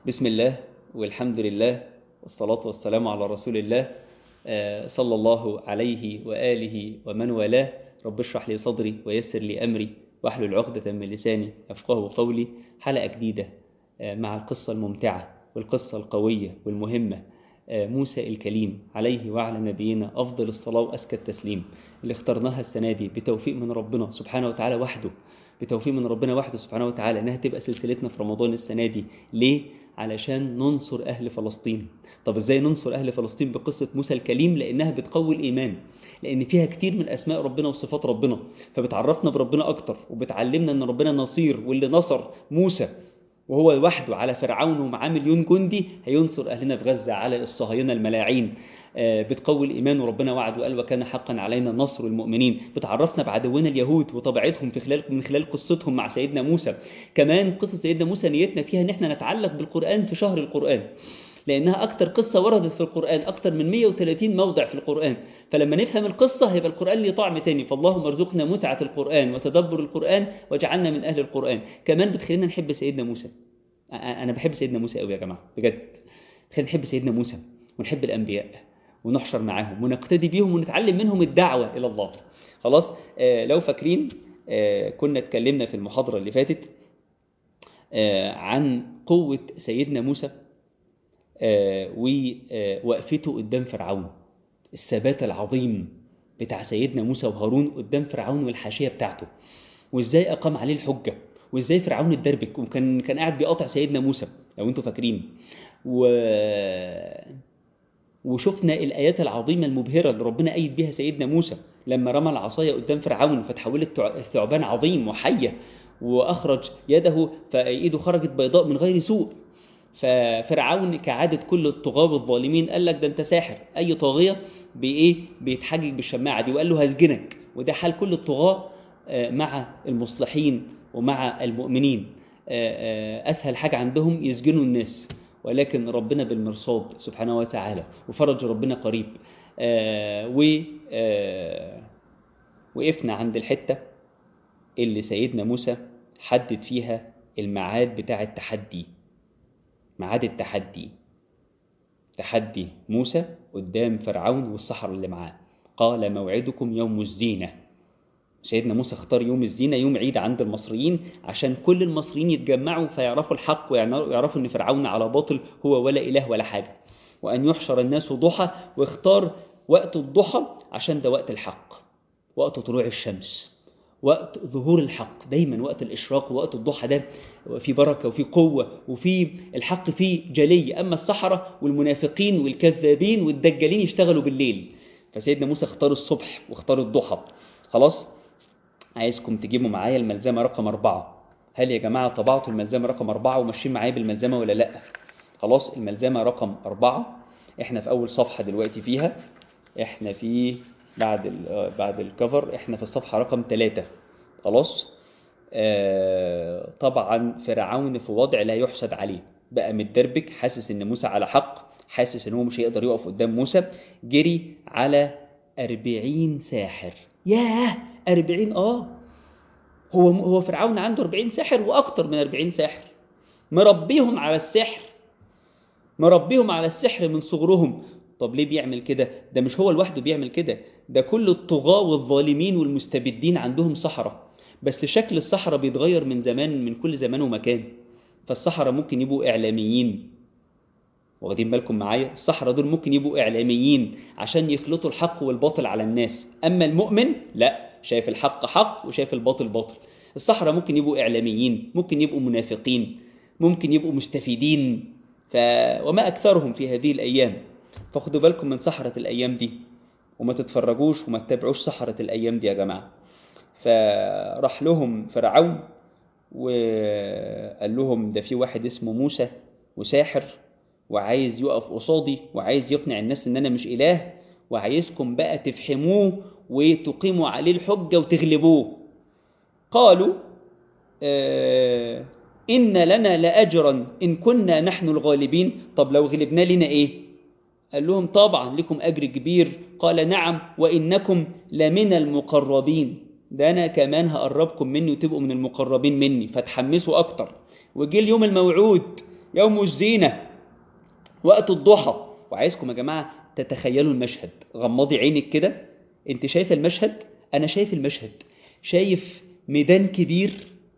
بسم الله والحمد لله والصلاة والسلام على رسول الله آه، صلى الله عليه وآله ومن والاه رب اشرح لي صدري ويسر لي أمري واحلل عقدة من لساني يفقه قولي حلقة جديدة آه، مع القصة الممتعة والقصة القوية والمهمة آه، موسى الكليم عليه وعلى نبينا أفضل الصلاة وأزكى التسليم اللي اخترناها السنة دي بتوفيق من ربنا سبحانه وتعالى وحده بتوفيق من ربنا وحده سبحانه وتعالى انها تبقى سلسلتنا في رمضان السنة دي ليه؟ علشان ننصر أهل فلسطين طب ازاي ننصر أهل فلسطين بقصة موسى الكليم لأنها بتقوي الإيمان لأن فيها كتير من أسماء ربنا وصفات ربنا فبتعرفنا بربنا أكتر وبتعلمنا أن ربنا نصير واللي نصر موسى وهو لوحده على فرعون ومعاه مليون جندي هينصر أهلنا في غزة على الصهاينة الملاعين آه، بتقوي الإيمان وربنا وعد وقال وكان حقا علينا نصر المؤمنين بتعرفنا بعدونا اليهود وطبيعتهم في خلال من خلال قصتهم مع سيدنا موسى كمان قصة سيدنا موسى نيتنا فيها ان احنا نتعلق بالقرآن في شهر القرآن لأنها أكتر قصة وردت في القرآن أكتر من 130 موضع في القرآن فلما نفهم القصة هيبقى القرآن ليه طعم تاني فاللهم ارزقنا متعة القرآن وتدبر القرآن واجعلنا من أهل القرآن كمان بتخلينا نحب سيدنا موسى أ- أنا بحب سيدنا موسى قوي يا جماعة بجد خلينا نحب سيدنا موسى ونحب الأنبياء ونحشر معاهم ونقتدي بيهم ونتعلم منهم الدعوة إلى الله خلاص آه لو فاكرين آه كنا اتكلمنا في المحاضرة اللي فاتت آه عن قوة سيدنا موسى آه ووقفته قدام فرعون الثبات العظيم بتاع سيدنا موسى وهارون قدام فرعون والحاشية بتاعته وازاي أقام عليه الحجة وازاي فرعون اتدربك وكان كان قاعد بيقاطع سيدنا موسى لو انتوا فاكرين و وشفنا الآيات العظيمة المبهرة اللي ربنا أيد بها سيدنا موسى لما رمى العصاية قدام فرعون فتحولت تع- ثعبان عظيم وحية وأخرج يده فإيده خرجت بيضاء من غير سوء ففرعون كعادة كل الطغاة والظالمين قال لك ده أنت ساحر أي طاغية بإيه بيتحجج بالشماعة دي وقال له هسجنك وده حال كل الطغاة آه، مع المصلحين ومع المؤمنين آه، آه، أسهل حاجة عندهم يسجنوا الناس ولكن ربنا بالمرصاد سبحانه وتعالى وفرج ربنا قريب آه و آه وقفنا عند الحتة اللي سيدنا موسى حدد فيها الميعاد بتاع التحدي ميعاد التحدي تحدي موسى قدام فرعون والسحر اللي معاه قال موعدكم يوم الزينة سيدنا موسى اختار يوم الزينة يوم عيد عند المصريين عشان كل المصريين يتجمعوا فيعرفوا الحق ويعرفوا ان فرعون على باطل هو ولا إله ولا حاجة وأن يحشر الناس ضحى واختار وقت الضحى عشان ده وقت الحق وقت طلوع الشمس وقت ظهور الحق دايما وقت الإشراق ووقت الضحى ده في بركة وفي قوة وفي الحق فيه جلي أما السحرة والمنافقين والكذابين والدجالين يشتغلوا بالليل فسيدنا موسى اختار الصبح واختار الضحى خلاص عايزكم تجيبوا معايا الملزمة رقم أربعة هل يا جماعة طبعتوا الملزمة رقم أربعة وماشيين معايا بالملزمة ولا لأ خلاص الملزمة رقم أربعة احنا في أول صفحة دلوقتي فيها احنا في بعد ال آه، بعد الكفر احنا في الصفحة رقم ثلاثة خلاص آه طبعا فرعون في وضع لا يحسد عليه بقى متدربك حاسس ان موسى على حق حاسس ان هو مش هيقدر يقف قدام موسى جري على أربعين ساحر ياه أربعين اه هو هو فرعون عنده أربعين ساحر وأكتر من أربعين ساحر مربيهم على السحر مربيهم على السحر من صغرهم طب ليه بيعمل كده ده مش هو لوحده بيعمل كده ده كل الطغاة والظالمين والمستبدين عندهم سحرة بس شكل السحرة بيتغير من زمان من كل زمان ومكان فالسحرة ممكن يبقوا إعلاميين واخدين بالكم معايا السحرة دول ممكن يبقوا إعلاميين عشان يخلطوا الحق والباطل على الناس أما المؤمن لا شايف الحق حق وشايف الباطل باطل السحرة ممكن يبقوا إعلاميين ممكن يبقوا منافقين ممكن يبقوا مستفيدين ف... وما أكثرهم في هذه الأيام فخدوا بالكم من سحرة الأيام دي وما تتفرجوش وما تتابعوش سحرة الأيام دي يا جماعة فراح لهم فرعون وقال لهم ده في واحد اسمه موسى وساحر وعايز يقف قصادي وعايز يقنع الناس ان انا مش اله وعايزكم بقى تفحموه وتقيموا عليه الحجة وتغلبوه قالوا آه إن لنا لأجرا إن كنا نحن الغالبين طب لو غلبنا لنا إيه قال لهم طبعا لكم أجر كبير قال نعم وإنكم لمن المقربين ده أنا كمان هقربكم مني وتبقوا من المقربين مني فتحمسوا أكتر وجي اليوم الموعود يوم الزينة وقت الضحى وعايزكم يا جماعة تتخيلوا المشهد غمضي عينك كده انت شايف المشهد انا شايف المشهد شايف ميدان كبير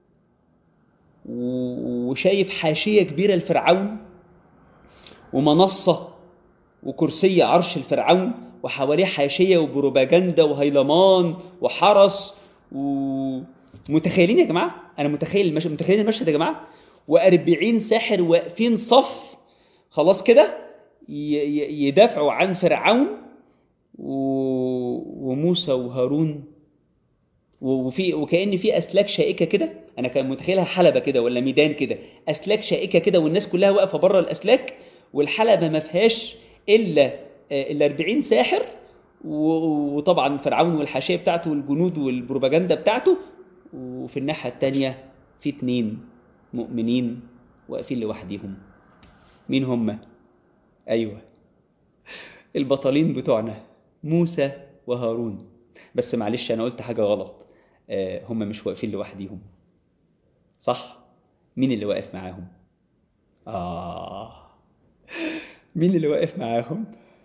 وشايف حاشية كبيرة لفرعون ومنصة وكرسي عرش الفرعون وحواليه حاشية وبروباجندا وهيلمان وحرس ومتخيلين يا جماعة أنا متخيل المشهد متخيلين المشهد يا جماعة وأربعين ساحر واقفين صف خلاص كده يدافعوا عن فرعون و... وموسى وهارون وفي وكأن في أسلاك شائكة كده أنا كان متخيلها حلبة كده ولا ميدان كده أسلاك شائكة كده والناس كلها واقفة بره الأسلاك والحلبة ما فيهاش إلا ال 40 ساحر وطبعا فرعون والحاشية بتاعته والجنود والبروباجندا بتاعته وفي الناحية التانية في اتنين مؤمنين واقفين لوحديهم مين هم؟ أيوة البطلين بتوعنا موسى وهارون بس معلش أنا قلت حاجة غلط آه هم مش واقفين لوحديهم صح؟ مين اللي واقف معاهم؟ آه مين اللي واقف معاهم؟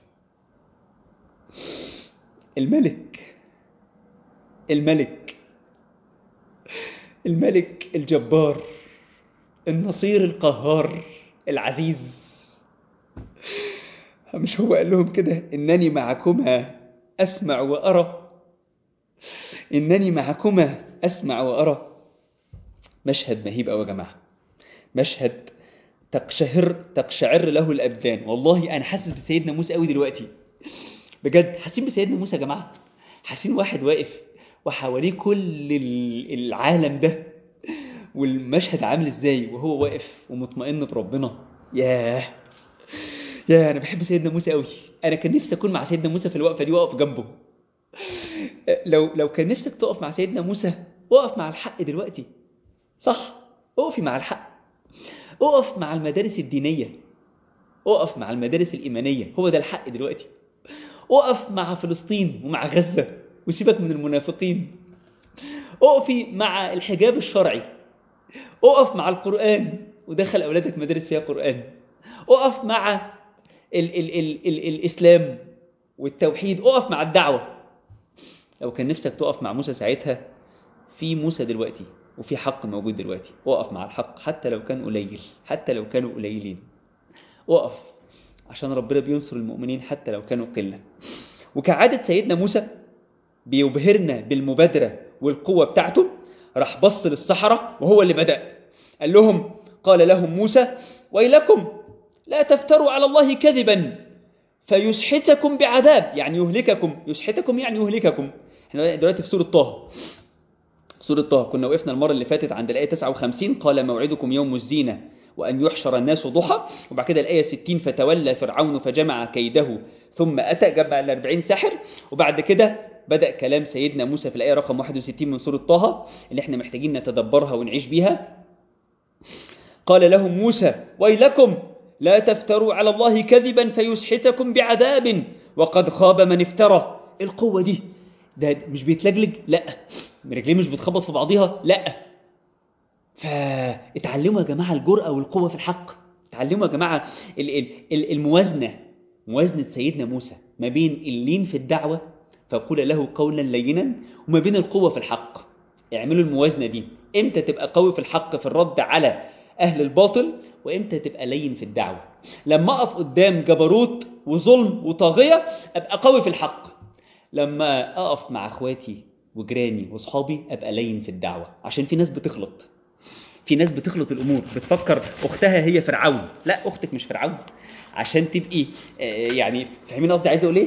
الملك الملك الملك الجبار النصير القهار العزيز مش هو قال لهم كده إنني معكما أسمع وأرى إنني معكما أسمع وأرى مشهد مهيب أوي يا جماعة مشهد تقشهر تقشعر له الأبدان والله أنا حاسس بسيدنا موسى قوي دلوقتي بجد حاسين بسيدنا موسى يا جماعة حاسين واحد واقف وحواليه كل العالم ده والمشهد عامل ازاي وهو واقف ومطمئن بربنا ياه يا انا بحب سيدنا موسى قوي انا كان نفسي اكون مع سيدنا موسى في الوقفه دي واقف جنبه لو لو كان نفسك تقف مع سيدنا موسى اقف مع الحق دلوقتي صح اقفي مع الحق اقف مع المدارس الدينيه اقف مع المدارس الايمانيه هو ده الحق دلوقتي اقف مع فلسطين ومع غزه وسيبك من المنافقين اقفي مع الحجاب الشرعي اقف مع القرآن ودخل أولادك مدارس فيها قرآن اقف مع ال ال ال ال الإسلام والتوحيد اقف مع الدعوة لو كان نفسك تقف مع موسى ساعتها في موسى دلوقتي وفي حق موجود دلوقتي اقف مع الحق حتى لو كان قليل حتى لو كانوا قليلين اقف عشان ربنا بينصر المؤمنين حتى لو كانوا قلة وكعادة سيدنا موسى بيبهرنا بالمبادرة والقوة بتاعته راح بص للصحراء وهو اللي بدأ قال لهم قال لهم موسى ويلكم لا تفتروا على الله كذبا فيسحتكم بعذاب يعني يهلككم يسحتكم يعني يهلككم احنا دلوقتي في سورة طه سورة طه كنا وقفنا المرة اللي فاتت عند الآية 59 قال موعدكم يوم الزينة وأن يحشر الناس ضحى وبعد كده الآية 60 فتولى فرعون فجمع كيده ثم أتى جمع الأربعين ساحر وبعد كده بدأ كلام سيدنا موسى في الآية رقم 61 من سورة طه اللي احنا محتاجين نتدبرها ونعيش بيها قال لهم موسى ويلكم لا تفتروا على الله كذبا فيسحتكم بعذاب وقد خاب من افترى القوة دي ده مش بيتلجلج لا رجليه مش بتخبط في بعضيها لا فاتعلموا يا جماعة الجرأة والقوة في الحق اتعلموا يا جماعة الموازنة موازنة سيدنا موسى ما بين اللين في الدعوة فقول له قولا لينا وما بين القوة في الحق اعملوا الموازنة دي امتى تبقى قوي في الحق في الرد على أهل الباطل وامتى تبقى لين في الدعوة لما أقف قدام جبروت وظلم وطاغية أبقى قوي في الحق لما أقف مع أخواتي وجيراني وأصحابي أبقى لين في الدعوة عشان في ناس بتخلط في ناس بتخلط الأمور بتفكر أختها هي فرعون لا أختك مش فرعون عشان تبقي يعني فاهمين قصدي عايز أقول إيه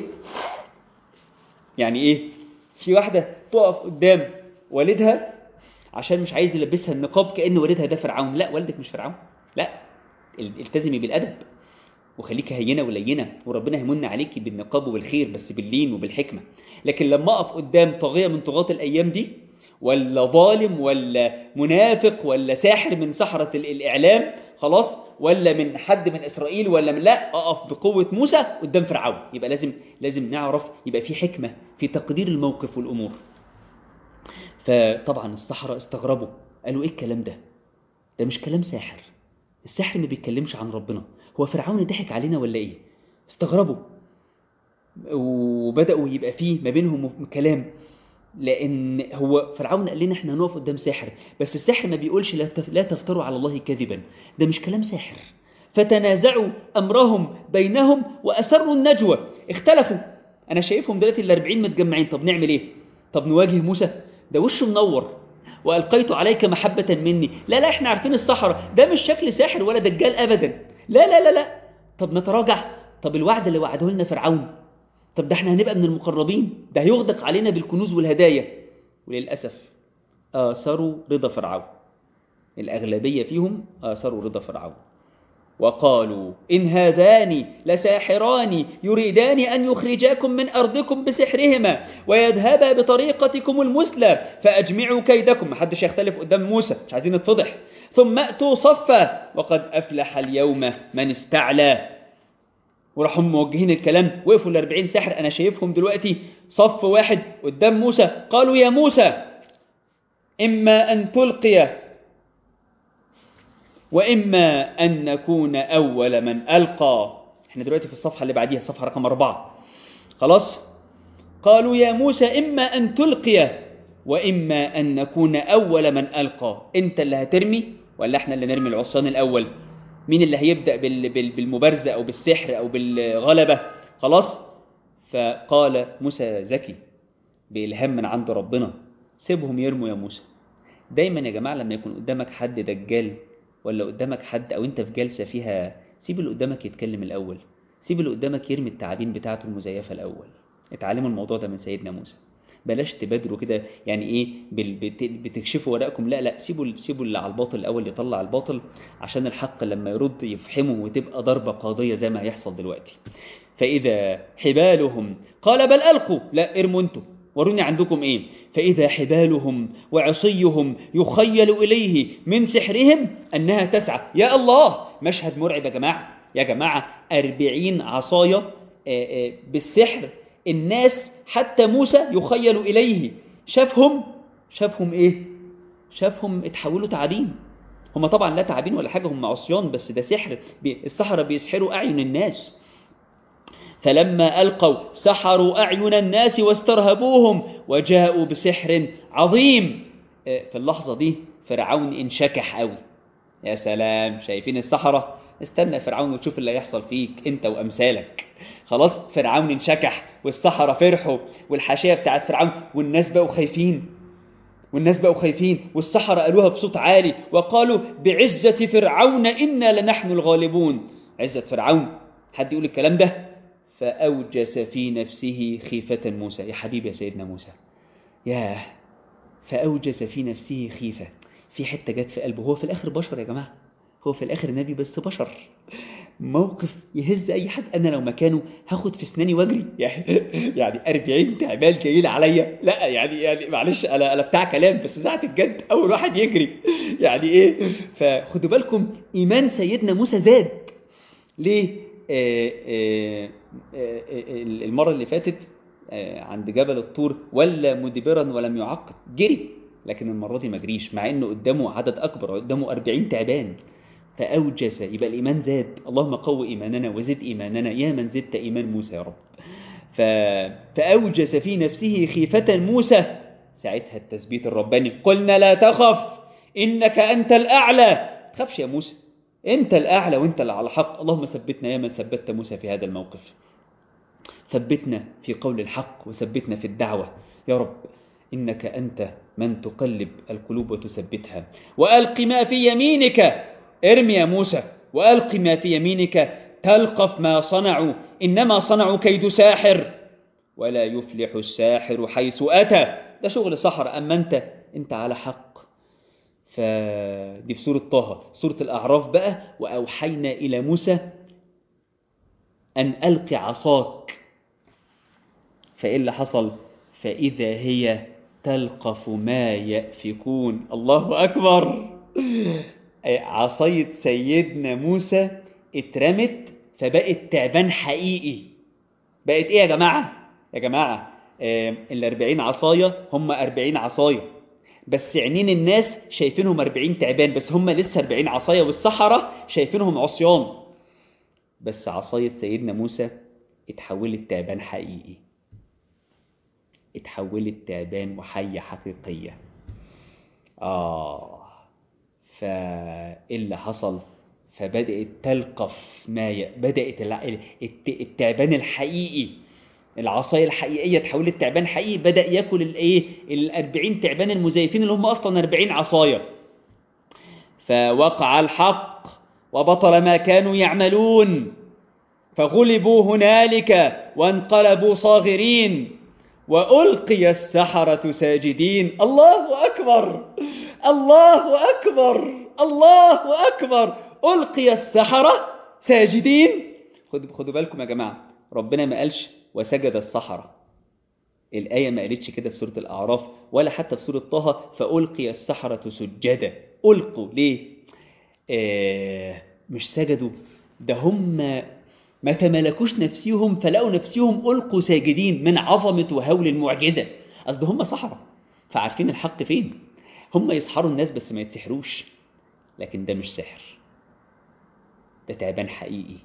يعني ايه في واحدة تقف قدام والدها عشان مش عايز يلبسها النقاب كأن والدها ده فرعون لا والدك مش فرعون لا التزمي بالأدب وخليك هينة ولينة وربنا هيمن عليكي بالنقاب وبالخير بس باللين وبالحكمة لكن لما أقف قدام طاغية من طغاة الأيام دي ولا ظالم ولا منافق ولا ساحر من سحرة الإعلام خلاص ولا من حد من إسرائيل ولا من لا أقف بقوة موسى قدام فرعون يبقى لازم لازم نعرف يبقى في حكمة في تقدير الموقف والأمور فطبعا السحرة استغربوا قالوا إيه الكلام ده ده مش كلام ساحر السحر ما بيتكلمش عن ربنا هو فرعون ضحك علينا ولا ايه استغربوا وبداوا يبقى فيه ما بينهم كلام لان هو فرعون قال لنا احنا هنقف قدام ساحر بس السحر ما بيقولش لا تف- لا تفتروا على الله كذبا ده مش كلام ساحر فتنازعوا امرهم بينهم واسروا النجوى اختلفوا انا شايفهم دلوقتي ال 40 متجمعين طب نعمل ايه طب نواجه موسى ده وشه منور والقيت عليك محبه مني لا لا احنا عارفين الصحراء ده مش شكل ساحر ولا دجال ابدا لا لا لا لا طب نتراجع طب الوعد اللي وعده لنا فرعون طب ده احنا هنبقى من المقربين ده هيغدق علينا بالكنوز والهدايا وللأسف آثروا رضا فرعون الأغلبية فيهم آثروا رضا فرعون وقالوا إن هذان لساحران يريدان أن يخرجاكم من أرضكم بسحرهما ويذهبا بطريقتكم المثلى فأجمعوا كيدكم محدش يختلف قدام موسى مش عايزين نتفضح ثم أتوا صفا وقد أفلح اليوم من استعلى وراحوا موجهين الكلام وقفوا ال 40 ساحر انا شايفهم دلوقتي صف واحد قدام موسى قالوا يا موسى اما ان تلقي واما ان نكون اول من القى احنا دلوقتي في الصفحه اللي بعديها الصفحه رقم أربعة خلاص قالوا يا موسى اما ان تلقي واما ان نكون اول من القى انت اللي هترمي ولا احنا اللي نرمي العصيان الاول مين اللي هيبدأ بال- بال- بالمبارزة أو بالسحر أو بالغلبة خلاص فقال موسى ذكي بإلهام من عند ربنا سيبهم يرموا يا موسى دايما يا جماعة لما يكون قدامك حد دجال ولا قدامك حد أو أنت في جلسة فيها سيب اللي قدامك يتكلم الأول سيب اللي قدامك يرمي التعابين بتاعته المزيفة الأول اتعلموا الموضوع ده من سيدنا موسى بلاش تبادروا كده يعني ايه بال- بت- بتكشفوا ورقكم لا لا سيبوا سيبوا اللي على الباطل الاول يطلع الباطل عشان الحق لما يرد يفحمه وتبقى ضربه قاضيه زي ما هيحصل دلوقتي فاذا حبالهم قال بل القوا لا ارموا انتوا وروني عندكم ايه فاذا حبالهم وعصيهم يخيل اليه من سحرهم انها تسعى يا الله مشهد مرعب يا جماعه يا جماعه أربعين عصايه آه، آه، بالسحر الناس حتى موسى يخيل إليه شافهم شافهم إيه شافهم اتحولوا تعابين هم طبعا لا تعابين ولا حاجة هم عصيان بس ده سحر بي- السحرة بيسحروا أعين الناس فلما ألقوا سحروا أعين الناس واسترهبوهم وجاءوا بسحر عظيم آه، في اللحظة دي فرعون انشكح قوي يا سلام شايفين السحرة استنى يا فرعون وتشوف اللي هيحصل فيك انت وامثالك خلاص فرعون انشكح والسحرة فرحوا والحاشية بتاعت فرعون والناس بقوا خايفين والناس بقوا خايفين والسحرة قالوها بصوت عالي وقالوا بعزة فرعون إنا لنحن الغالبون عزة فرعون حد يقول الكلام ده فأوجس في نفسه خيفة موسى يا حبيبي يا سيدنا موسى ياه فأوجس في نفسه خيفة في حتة جت في قلبه هو في الآخر بشر يا جماعة هو في الآخر نبي بس بشر موقف يهز أي حد أنا لو مكانه هاخد في أسناني وأجري يعني يعني 40 تعبان جايين عليا لا يعني يعني معلش أنا أنا بتاع كلام بس ساعة الجد أول واحد يجري يعني إيه فخدوا بالكم إيمان سيدنا موسى زاد ليه؟ آه آه آه آه المرة اللي فاتت آه عند جبل الطور ولا مدبرا ولم يعقب جري لكن المرة دي ما جريش مع انه قدامه عدد اكبر قدامه 40 تعبان فاوجس يبقى الايمان زاد اللهم قوي ايماننا وزد ايماننا يا من زدت ايمان موسى يا رب ف... فاوجس في نفسه خيفة موسى ساعتها التثبيت الرباني قلنا لا تخف انك انت الاعلى تخافش يا موسى انت الاعلى وانت اللي على حق اللهم ثبتنا يا من ثبتت موسى في هذا الموقف ثبتنا في قول الحق وثبتنا في الدعوة يا رب إنك أنت من تقلب القلوب وتثبتها وألق ما في يمينك ارمي يا موسى وألق ما في يمينك تلقف ما صنعوا إنما صنعوا كيد ساحر ولا يفلح الساحر حيث أتى ده شغل سحر أما أنت أنت على حق فدي في سورة طه سورة الأعراف بقى وأوحينا إلى موسى أن ألق عصاك فإيه اللي حصل فإذا هي تلقف ما يأفكون الله أكبر عصاية سيدنا موسى اترمت فبقت تعبان حقيقي بقت ايه يا جماعة يا جماعة الاربعين عصاية هم اربعين عصاية بس عينين الناس شايفينهم 40 تعبان بس هم لسه 40 عصايه والسحره شايفينهم عصيان بس عصايه سيدنا موسى اتحولت تعبان حقيقي اتحولت تعبان وحيه حقيقيه اه فايه اللي حصل فبدات تلقف ما ي... بدات الع- الت- التعبان الحقيقي العصايه الحقيقيه تحولت تعبان حقيقي بدا ياكل الايه ال 40 تعبان المزيفين اللي هم اصلا 40 عصايه فوقع الحق وبطل ما كانوا يعملون فغلبوا هنالك وانقلبوا صاغرين والقي السحره ساجدين الله اكبر الله اكبر الله اكبر القي السحره ساجدين خدوا خدوا بالكم يا جماعه ربنا ما قالش وسجد السحره الآية ما قالتش كده في سورة الأعراف ولا حتى في سورة طه فألقي السحرة سجدا ألقوا ليه؟ آه مش سجدوا ده هم ما تملكوش نفسهم فلقوا نفسهم ألقوا ساجدين من عظمة وهول المعجزة أصل هم سحرة فعارفين الحق فين هم يسحروا الناس بس ما يتسحروش لكن ده مش سحر ده تعبان حقيقي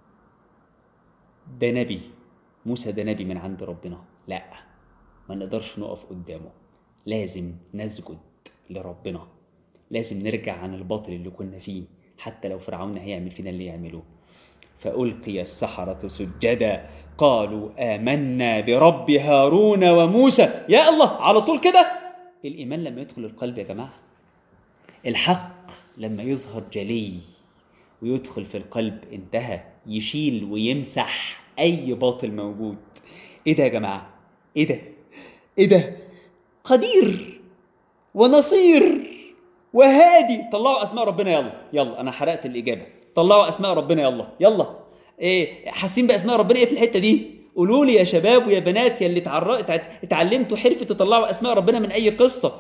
ده نبي موسى ده نبي من عند ربنا لا ما نقدرش نقف قدامه لازم نسجد لربنا لازم نرجع عن الباطل اللي كنا فيه حتى لو فرعون هيعمل فينا اللي يعمله فألقي السحرة سجدا قالوا آمنا برب هارون وموسى يا الله على طول كده الإيمان لما يدخل القلب يا جماعة الحق لما يظهر جلي ويدخل في القلب انتهى يشيل ويمسح أي باطل موجود إيه ده يا جماعة إيه ده إيه ده قدير ونصير وهادي طلعوا أسماء ربنا يلا يلا أنا حرقت الإجابة طلعوا أسماء ربنا يلا يلا إيه حاسين بأسماء ربنا إيه في الحتة دي قولوا لي يا شباب ويا بنات يا اللي اتعر- اتع- اتعلمتوا حرفة تطلعوا أسماء ربنا من أي قصة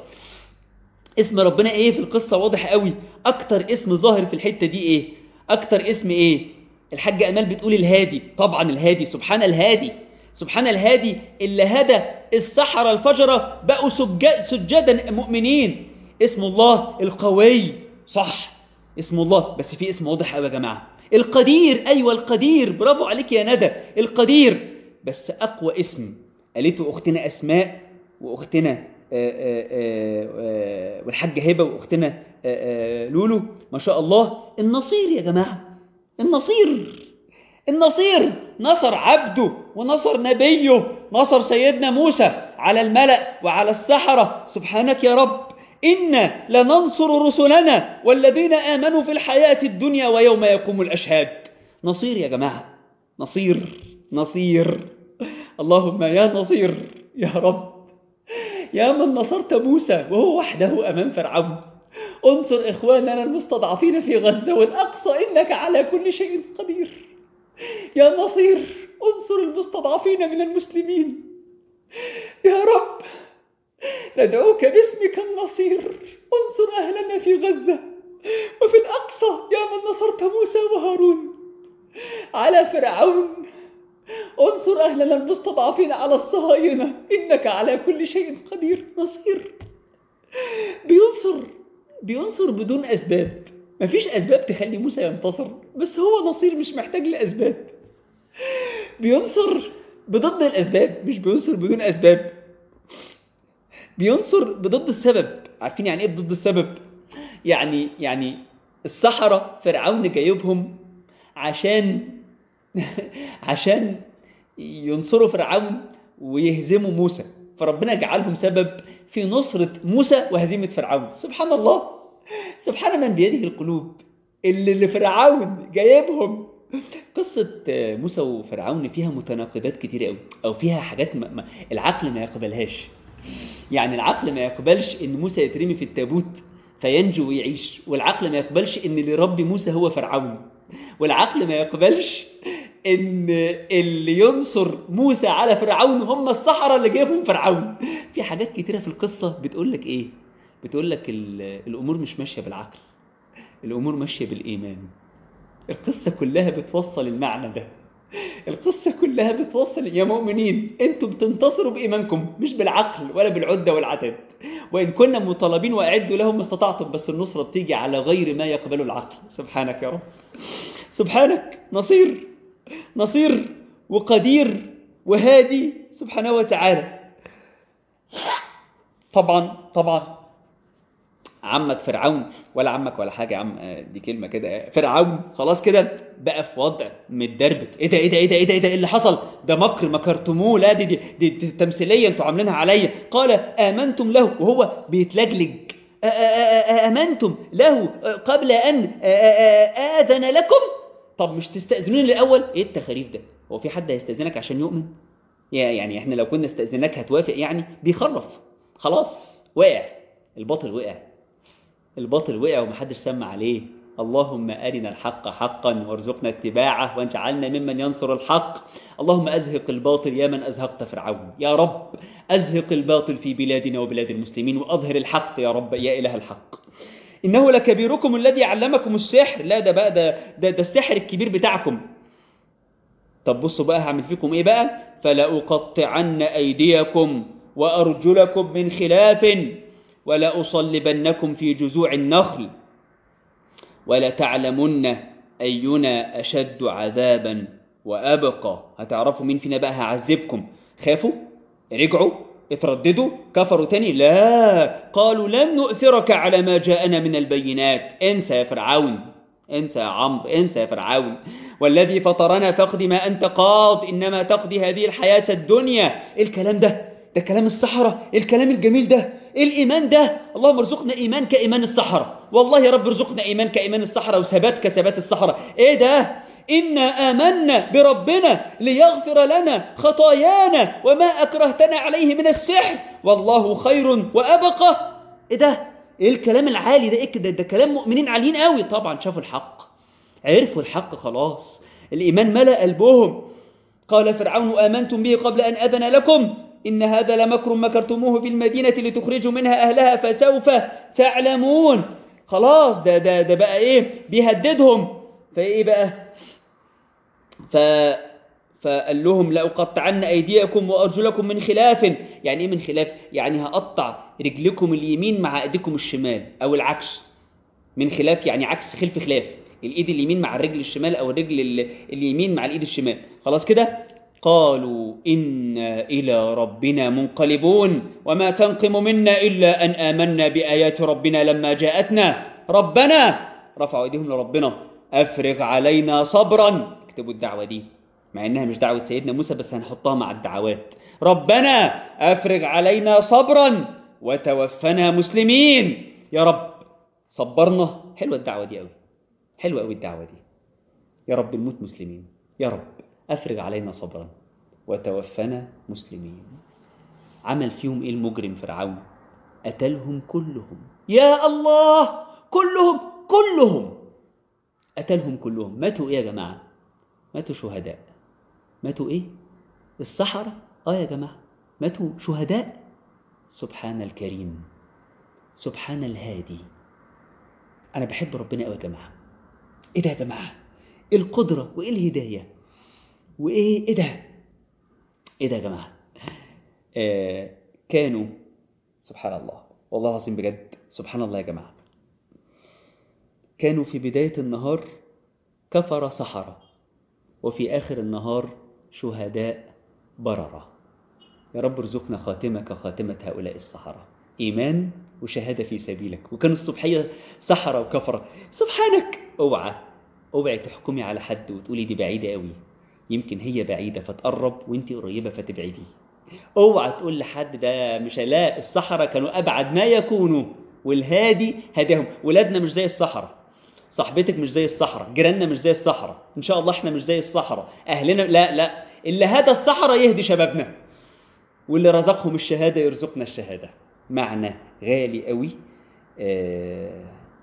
اسم ربنا ايه في القصة واضح قوي اكتر اسم ظاهر في الحتة دي ايه اكتر اسم ايه الحاج امال بتقول الهادي طبعا الهادي سبحان الهادي سبحان الهادي اللي هدى السحرة الفجرة بقوا سجا- سجدا مؤمنين اسم الله القوي صح اسم الله بس في اسم واضح قوي يا جماعة القدير ايوه القدير برافو عليك يا ندى القدير بس اقوى اسم قالته اختنا اسماء واختنا آه، آه، آه، آه، والحاجة هبة واختنا آه، آه، لولو ما شاء الله النصير يا جماعة النصير النصير نصر عبده ونصر نبيه نصر سيدنا موسى على الملأ وعلى السحرة سبحانك يا رب إنا لننصر رسلنا والذين آمنوا في الحياة الدنيا ويوم يقوم الأشهاد نصير يا جماعة نصير نصير اللهم يا نصير يا رب يا من نصرت موسى وهو وحده أمام فرعون انصر إخواننا المستضعفين في غزة والأقصى إنك على كل شيء قدير يا نصير انصر المستضعفين من المسلمين يا رب ندعوك باسمك النصير انصر أهلنا في غزة وفي الأقصى يا من نصرت موسى وهارون على فرعون انصر أهلنا المستضعفين على الصهاينة إنك على كل شيء قدير نصير بينصر بينصر بدون أسباب مفيش أسباب تخلي موسى ينتصر بس هو نصير مش محتاج لأسباب بينصر بضد الأسباب مش بينصر بدون أسباب بينصر بضد السبب عارفين يعني إيه بضد السبب يعني يعني السحرة فرعون جايبهم عشان عشان ينصروا فرعون ويهزموا موسى فربنا جعلهم سبب في نصرة موسى وهزيمة فرعون سبحان الله سبحان من بيده القلوب اللي اللي فرعون جايبهم قصة موسى وفرعون فيها متناقضات كتير قوي أو فيها حاجات ما ما العقل ما يقبلهاش يعني العقل ما يقبلش إن موسى يترمي في التابوت فينجو ويعيش والعقل ما يقبلش إن اللي ربي موسى هو فرعون والعقل ما يقبلش ان اللي ينصر موسى على فرعون هم السحرة اللي جايبهم فرعون في حاجات كتيرة في القصة بتقول لك ايه بتقول لك الامور مش ماشية بالعقل الامور ماشية بالايمان القصة كلها بتوصل المعنى ده القصة كلها بتوصل يا مؤمنين انتوا بتنتصروا بإيمانكم مش بالعقل ولا بالعدة والعتاد وإن كنا مطالبين وأعدوا لهم ما استطعتم بس النصرة بتيجي على غير ما يقبله العقل سبحانك يا رب سبحانك نصير نصير وقدير وهادي سبحانه وتعالى طبعا طبعا عمك فرعون ولا عمك ولا حاجة يا عم دي كلمة كده فرعون خلاص كده بقى في وضع متدربك ايه ده ايه ده ايه ده ايه ده ايه ده ايه اللي حصل ده مكر مكرتموه لا دي دي, دي, دي تمثيلية انتوا عاملينها عليا قال آمنتم له وهو بيتلجلج آمنتم له قبل أن آذن لكم طب مش تستأذنوني الأول ايه التخاريف ده هو في حد هيستأذنك عشان يؤمن يعني احنا لو كنا استأذنك هتوافق يعني بيخرف خلاص وقع الباطل وقع الباطل وقع ومحدش سمع عليه اللهم أرنا الحق حقا وارزقنا اتباعه واجعلنا ممن ينصر الحق اللهم أزهق الباطل يا من أزهقت فرعون يا رب أزهق الباطل في بلادنا وبلاد المسلمين وأظهر الحق يا رب يا إله الحق إنه لكبيركم الذي علمكم السحر لا ده بقى ده, ده, ده السحر الكبير بتاعكم طب بصوا بقى هعمل فيكم إيه بقى فلأقطعن أيديكم وأرجلكم من خلاف ولأصلبنكم في جذوع النخل ولتعلمن أينا أشد عذابا وأبقى هتعرفوا مين فينا بقى هعذبكم خافوا رجعوا اترددوا كفروا تاني لا قالوا لن نؤثرك على ما جاءنا من البينات انسى يا فرعون انسى يا عمرو انسى يا فرعون والذي فطرنا فاقض ما أنت قاض إنما تقضي هذه الحياة الدنيا إيه الكلام ده ده كلام الصحراء إيه الكلام الجميل ده إيه الإيمان ده اللهم ارزقنا إيمان كإيمان الصحراء والله يا رب ارزقنا إيمان كإيمان الصحراء وثبات كثبات الصحراء إيه ده إنا آمنا بربنا ليغفر لنا خطايانا وما أكرهتنا عليه من السحر والله خير وأبقى إيه ده إيه الكلام العالي ده إيه ده, ده كلام مؤمنين عاليين قوي طبعا شافوا الحق عرفوا الحق خلاص الإيمان ملأ قلبهم قال فرعون آمنتم به قبل أن أذن لكم إن هذا لمكر مكرتموه في المدينة لتخرجوا منها أهلها فسوف تعلمون خلاص ده ده ده بقى إيه بيهددهم فإيه بقى ف فقال لهم لأقطعن أيديكم وأرجلكم من خلاف يعني إيه من خلاف يعني هقطع رجلكم اليمين مع أيديكم الشمال أو العكس من خلاف يعني عكس خلف خلاف الإيد اليمين مع الرجل الشمال أو الرجل اليمين مع الإيد الشمال خلاص كده قالوا إنا إلى ربنا منقلبون وما تنقم منا إلا أن آمنا بآيات ربنا لما جاءتنا ربنا رفعوا أيديهم لربنا أفرغ علينا صبرا اكتبوا الدعوة دي مع إنها مش دعوة سيدنا موسى بس هنحطها مع الدعوات ربنا أفرغ علينا صبرا وتوفنا مسلمين يا رب صبرنا حلوة الدعوة دي قوي حلوة قوي الدعوة دي يا رب نموت مسلمين يا رب أفرغ علينا صبرا وتوفنا مسلمين عمل فيهم إيه المجرم فرعون قتلهم كلهم يا الله كلهم كلهم قتلهم كلهم ماتوا إيه يا جماعة ماتوا شهداء ماتوا إيه السحرة آه يا جماعة ماتوا شهداء سبحان الكريم سبحان الهادي أنا بحب ربنا قوي يا جماعة إيه ده يا جماعة إيه القدرة وإيه الهداية وإيه إيه ده إيه ده يا جماعة آه كانوا سبحان الله والله العظيم بجد سبحان الله يا جماعة كانوا في بداية النهار كفر سحرة وفي آخر النهار شهداء بررة يا رب ارزقنا خاتمة كخاتمة هؤلاء السحرة إيمان وشهادة في سبيلك وكانوا الصبحية سحرة وكفرة سبحانك اوعى اوعي تحكمي على حد وتقولي دي بعيدة قوي يمكن هي بعيدة فتقرب وانت قريبة فتبعدي اوعى تقول لحد ده مش لا السحرة كانوا أبعد ما يكونوا والهادي هداهم ولادنا مش زي السحرة صاحبتك مش زي الصحراء جيراننا مش زي الصحراء ان شاء الله احنا مش زي الصحراء اهلنا لا لا اللي هدى الصحراء يهدي شبابنا واللي رزقهم الشهادة يرزقنا الشهادة معنى غالي قوي آه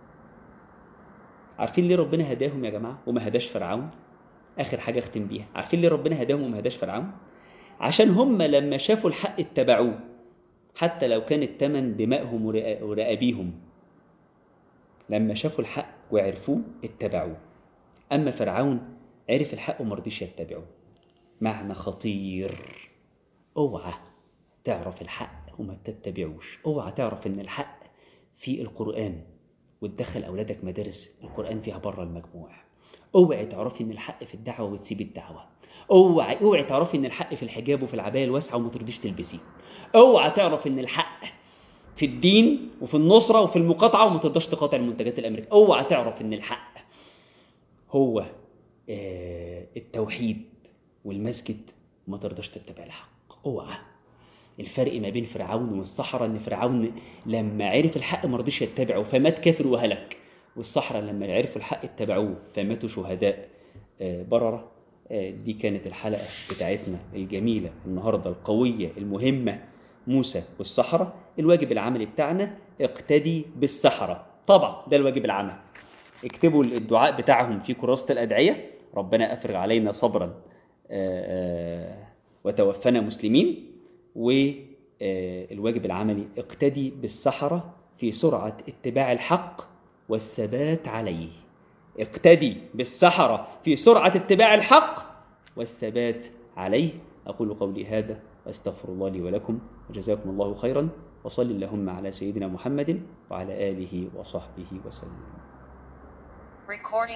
عارفين ليه ربنا هداهم يا جماعة وما هداش فرعون آخر حاجة أختم بيها عارفين ليه ربنا هداهم وما هداش فرعون عشان هم لما شافوا الحق اتبعوه حتى لو كان التمن دمائهم ورقابيهم لما شافوا الحق وعرفوه اتبعوه أما فرعون عرف الحق وما رضيش يتبعه معنى خطير اوعى تعرف الحق وما تتبعوش اوعى تعرف ان الحق في القرآن وتدخل أولادك مدارس القرآن فيها بره المجموع اوعي تعرفي ان الحق في الدعوة وتسيبي الدعوة اوعي اوعي تعرفي ان الحق في الحجاب وفي العباية الواسعة وما ترضيش تلبسيه اوعى تعرف ان الحق في الدين وفي النصرة وفي المقاطعة وما تقدرش تقاطع المنتجات الأمريكية اوعى تعرف ان الحق هو آه، التوحيد والمسجد وما ترضاش تتبع الحق اوعى الفرق ما بين فرعون والصحراء ان فرعون لما عرف الحق ما رضيش يتبعه فمات كافر وهلك والصحراء لما عرفوا الحق اتبعوه فماتوا شهداء آه، بررة آه، دي كانت الحلقة بتاعتنا الجميلة النهاردة القوية المهمة موسى والصحراء الواجب العملي بتاعنا اقتدي بالسحرة طبعا ده الواجب العملي اكتبوا الدعاء بتاعهم في كراسة الأدعية ربنا أفرغ علينا صبرا آه، آه، وتوفنا مسلمين والواجب العملي اقتدي بالسحرة في سرعة اتباع الحق والثبات عليه اقتدي بالسحرة في سرعة اتباع الحق والثبات عليه أقول قولي هذا وأستغفر الله لي ولكم وجزاكم الله خيرا وصل اللهم على سيدنا محمد وعلى آله وصحبه وسلم Recording.